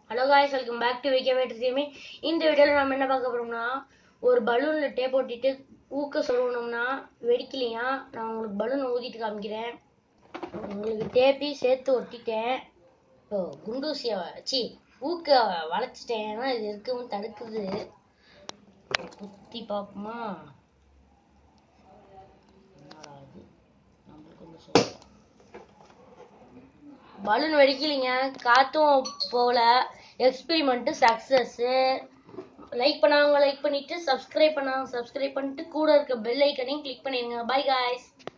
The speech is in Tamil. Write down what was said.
Hello guys welcome back to வைக்க வேட்டுமே இந்த வீடியோவில் நம்ம என்ன பார்க்க போறோம்னா ஒரு பலூனில் டேப் ஒட்டிட்டு ஊக்க சொல்லணும்னா வெடிக்கலையா நான் உங்களுக்கு பலூன் ஊதிட்டு காமிக்கிறேன் உங்களுக்கு டேப்பையும் சேர்த்து ஒட்டிட்டேன் இப்போ குண்டூசியை வச்சு ஊக்க வளைச்சிட்டேன் ஏன்னா இது இருக்கவும் தடுக்குது குத்தி பார்ப்போமா என்னடா இது? நம்மளுக்கு ஒன்றும் சொல்லல பலூன் வெடிக்கலைங்க காத்தும் போகல எக்ஸ்பெரிமெண்ட்டு சக்ஸஸ்ஸு லைக் பண்ணாதவங்க லைக் பண்ணிட்டு சப்ஸ்கிரைப் பண்ணாதவங்க சப்ஸ்கிரைப் பண்ணிட்டு கூட இருக்க பெல் ஐக்கனையும் கிளிக் பண்ணிடுங்க பை காய்ஸ்